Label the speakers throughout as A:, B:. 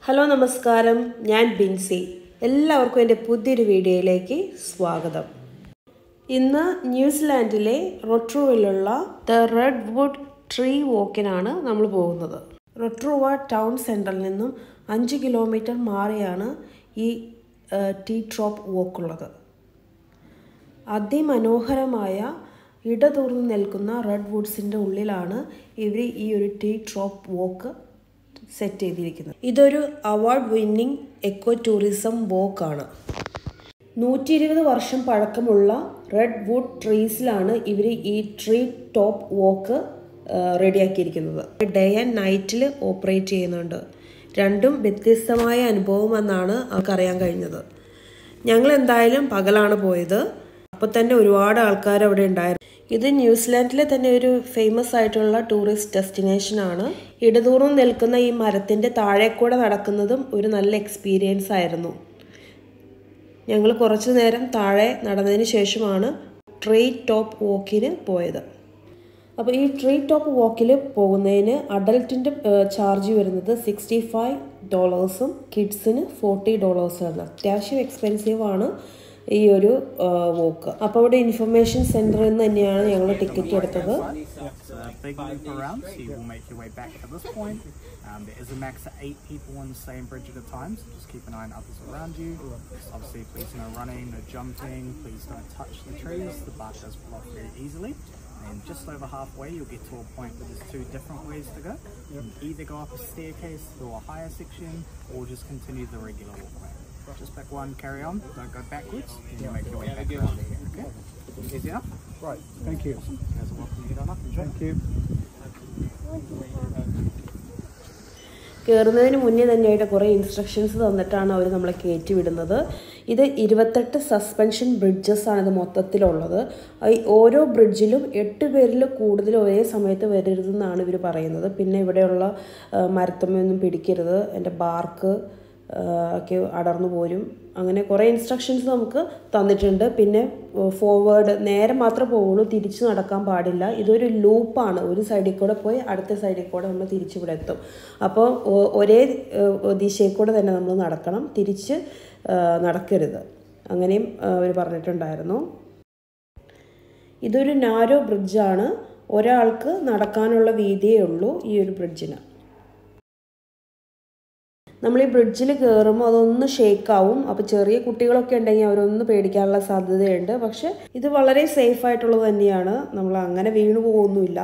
A: Hello നമസ്കാരം ഞാൻ ബിൻസി എല്ലാവർക്കും എൻ്റെ പുതിയൊരു വീഡിയോയിലേക്ക് സ്വാഗതം ഇന്ന് ന്യൂസിലാൻഡിലെ റൊട്രുവിലുള്ള ദ റെഡ് വുഡ് ട്രീ വോക്കിനാണ് നമ്മൾ പോകുന്നത് റൊട്രുവ ടൗൺ സെൻറ്ററിൽ നിന്നും അഞ്ച് കിലോമീറ്റർ മാറിയാണ് ഈ ടീ ട്രോപ്പ് വോക്കുള്ളത് അതിമനോഹരമായ ഇടതൂർന്ന് നിൽക്കുന്ന റെഡ് വുഡ്സിൻ്റെ ഉള്ളിലാണ് ഇവർ ഈ ഒരു ടീ ട്രോപ്പ് വോക്ക് സെറ്റ് ചെയ്തിരിക്കുന്നത് ഇതൊരു അവാർഡ് വിന്നിംഗ് എക്കോ ടൂറിസം വോക്കാണ് നൂറ്റി ഇരുപത് വർഷം പഴക്കമുള്ള റെഡ് വുഡ് ട്രീസിലാണ് ഇവർ ഈ ട്രീ ടോപ്പ് വോക്ക് റെഡിയാക്കിയിരിക്കുന്നത് ഡേ ആൻഡ് നൈറ്റിൽ ഓപ്പറേറ്റ് ചെയ്യുന്നുണ്ട് രണ്ടും വ്യത്യസ്തമായ അനുഭവമെന്നാണ് അവർക്കറിയാൻ കഴിഞ്ഞത് ഞങ്ങൾ എന്തായാലും പകലാണ് പോയത് അപ്പോൾ തന്നെ ഒരുപാട് ആൾക്കാർ അവിടെ ഉണ്ടായിരുന്നു ഇത് ന്യൂസിലാൻഡിലെ തന്നെ ഒരു ഫേമസ് ആയിട്ടുള്ള ടൂറിസ്റ്റ് ഡെസ്റ്റിനേഷൻ ആണ് ഇടതൂർന്ന് നിൽക്കുന്ന ഈ മരത്തിൻ്റെ താഴെ കൂടെ നടക്കുന്നതും ഒരു നല്ല എക്സ്പീരിയൻസ് ആയിരുന്നു ഞങ്ങൾ കുറച്ചു നേരം താഴെ നടന്നതിന് ശേഷമാണ് ട്രീ ടോപ്പ് വോക്കിന് പോയത് അപ്പോൾ ഈ ട്രീ ടോപ്പ് വോക്കിൽ പോകുന്നതിന് അഡൽട്ടിൻ്റെ ചാർജ് വരുന്നത് സിക്സ്റ്റി ഫൈവ് ഡോളേഴ്സും കിഡ്സിന് ഫോർട്ടി ഡോളേഴ്സാണ് അത്യാവശ്യം എക്സ്പെൻസീവ് ആണ് ഈ ഒരു വോക്ക് അപ്പോൾ അവിടെ ഇൻഫർമേഷൻ സെൻറ്ററിൽ നിന്ന് തന്നെയാണ് ഞങ്ങൾ ടിക്കറ്റ് എടുത്തത്
B: It's a big loop around, so you will make your way back to this point. Um, there is a max of eight people on the same bridge at a time, so just keep an eye on others around you. Obviously, please no running, no jumping, please don't touch the trees, the bark does pull off very easily. And just over halfway, you'll get to a point where there's two different ways to go. You can either go up a staircase to a higher section, or just continue the regular walkway. Just pick one, carry on, don't go backwards, and you'll make your way back around again, okay? Easy enough?
C: Right, thank you.
B: You guys are welcome to get on up and join.
C: Thank you.
A: കയറുന്നതിന് മുന്നേ തന്നെയായിട്ട് കുറേ instructions തന്നിട്ടാണ് അവർ നമ്മളെ കയറ്റി വിടുന്നത് ഇത് ഇരുപത്തെട്ട് suspension bridges ആണ് ഇത് മൊത്തത്തിലുള്ളത് ഈ ഓരോ ബ്രിഡ്ജിലും എട്ട് പേരിൽ കൂടുതൽ ഒരേ സമയത്ത് വരരുതെന്നാണ് ഇവർ പറയുന്നത് പിന്നെ ഇവിടെയുള്ള മരത്തമ്മയൊന്നും പിടിക്കരുത് എൻ്റെ ബാർക്ക് ഒക്കെ അടർന്നു പോരും അങ്ങനെ കുറേ ഇൻസ്ട്രക്ഷൻസ് നമുക്ക് തന്നിട്ടുണ്ട് പിന്നെ ഫോർവേഡ് നേരെ മാത്രമേ പോവുള്ളൂ തിരിച്ചു നടക്കാൻ പാടില്ല ഇതൊരു ലൂപ്പാണ് ഒരു സൈഡിൽ കൂടെ പോയി അടുത്ത സൈഡിൽ കൂടെ നമ്മൾ തിരിച്ചിവിടെ എത്തും അപ്പോൾ ഒരേ ദിശയിൽ കൂടെ തന്നെ നമ്മൾ നടക്കണം തിരിച്ച് നടക്കരുത് അങ്ങനെയും അവർ പറഞ്ഞിട്ടുണ്ടായിരുന്നു ഇതൊരു നാരോ ബ്രിഡ്ജാണ് ഒരാൾക്ക് നടക്കാനുള്ള വീതിയേ ഉള്ളൂ ഈ ഒരു ബ്രിഡ്ജിന് നമ്മൾ ഈ ബ്രിഡ്ജിൽ കയറുമ്പോൾ അതൊന്ന് ഷേക്കാവും അപ്പോൾ ചെറിയ കുട്ടികളൊക്കെ ഉണ്ടെങ്കിൽ അവരൊന്ന് പേടിക്കാനുള്ള സാധ്യതയുണ്ട് പക്ഷെ ഇത് വളരെ സേഫ് ആയിട്ടുള്ളത് തന്നെയാണ് നമ്മൾ അങ്ങനെ വീണു പോകുന്നില്ല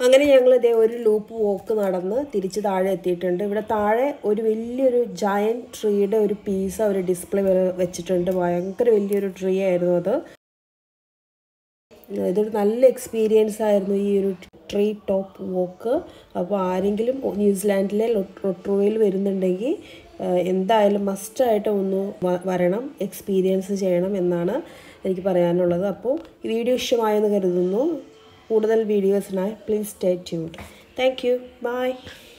A: അങ്ങനെ ഞങ്ങൾ ഇതേ ഒരു ലൂപ്പ് വോക്ക് നടന്ന് തിരിച്ച് താഴെ എത്തിയിട്ടുണ്ട് ഇവിടെ താഴെ ഒരു വലിയൊരു ജയൻ ട്രീയുടെ ഒരു പീസ് അവർ ഡിസ്പ്ലേ വെച്ചിട്ടുണ്ട് ഭയങ്കര വലിയൊരു ട്രീ ആയിരുന്നു അത് ഇതൊരു നല്ല എക്സ്പീരിയൻസ് ആയിരുന്നു ഈ ഒരു ട്രീ ടോപ്പ് വോക്ക് അപ്പോൾ ആരെങ്കിലും ന്യൂസിലാൻഡിലെ ലൊട്രോയിൽ വരുന്നുണ്ടെങ്കിൽ എന്തായാലും മസ്റ്റായിട്ട് ഒന്ന് വരണം എക്സ്പീരിയൻസ് ചെയ്യണം എന്നാണ് എനിക്ക് പറയാനുള്ളത് അപ്പോൾ ഈ വീഡിയോ ഇഷ്ടമായെന്ന് കരുതുന്നു കൂടുതൽ വീഡിയോസിനായി please stay tuned thank you by